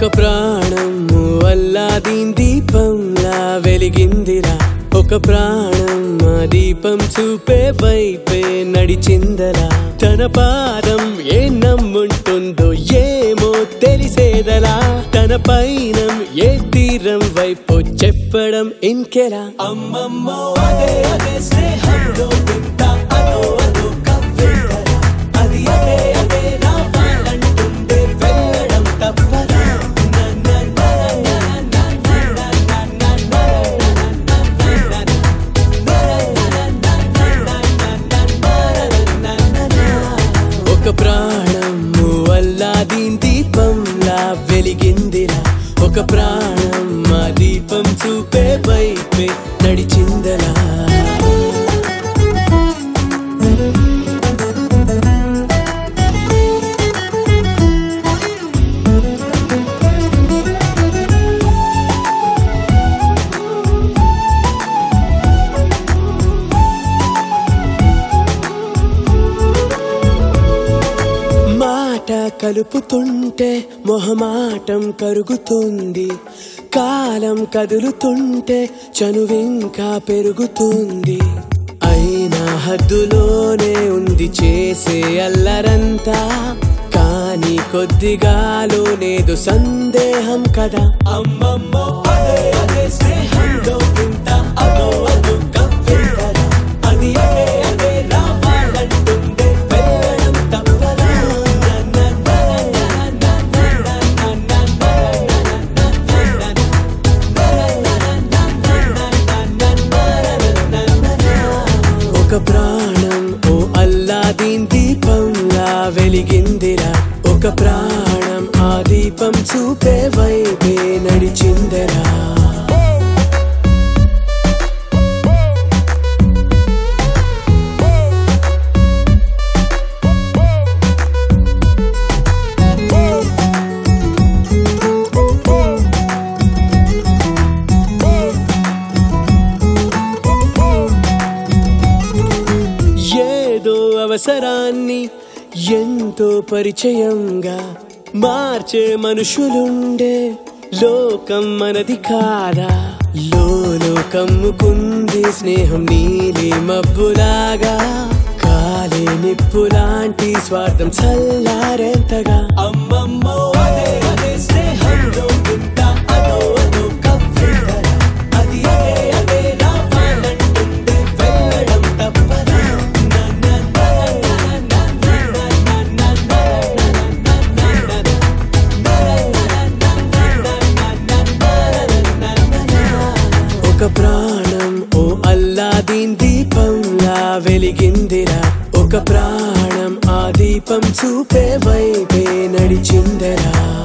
ఒక ప్రాణము అల్లాదీన్ దీపంలా వెలిగిందిరా ఒక ప్రాణం ఆ దీపం చూపే వైపే నడిచిందరా తన పాదం ఏ నమ్ముంటుందో ఏమో తెలిసేదలా తన పైనం ఏ తీరం వైపు చెప్పడం ఇంకెలా అమ్మమ్మో అదే అదే స్నేహంలో వింత అదో అదో కవ్వింతరా అది అదే అదే రావాలంటుందే వెళ్ళడం తప్పదా నా నా నా నా నా నా నా నా నా నా నా ఒక ప్రాణము అల్లాదీన్ దీపంలా వెలిగిందిరా ఒక ప్రాణం మా దీపం చూపే వైపే నడిచిందలా మాట కలుపుతుంటే మొహమాటం కరుగుతుంది కాలం కదులుతుంటే చనువింకా పెరుగుతుంది అయినా హద్దులోనే ఉంది చేసే అల్లరంతా కానీ కొద్దిగాలోనేదు సందేహం కదా అమ్మమ్మో అదే అదే స్నేహంలో వింత అదో అదో కవ్వింతరా అది అదే అదే రావాలంటుందే వెళ్ళడం తప్పదా నా నా నా నా నా నా నా నా ఒక ప్రాణం ఓ అల్లాదీన్ దీపంలా వెలిగిందిరా ఒక ప్రాణం ఆ దీపం చూపే వైపే నడిచిందరా ఏదో అవసరాన్ని ఎంతో పరిచయంగా మార్చే మనుషులుండే లోకం మనది కాదా లోలో కమ్ముకుంది స్నేహం నీలి మబ్బులాగా కాలే నిప్పులాంటి స్వార్థం చల్లారేంతగా అమ్మమ్మో అదే అదే స్నేహంలో వింత అదో అదో కవ్వింతరా అది అదే అదే రావాలంటుందే వెళ్ళడం తప్పదా నా నా నా నా నా నా నా నా ఒక ప్రాణం ఓ అల్లాదీన్ దీపంలా వెలిగిందిరా ఒక ప్రాణం ఆ దీపం చూపే వైపే నడిచిందరా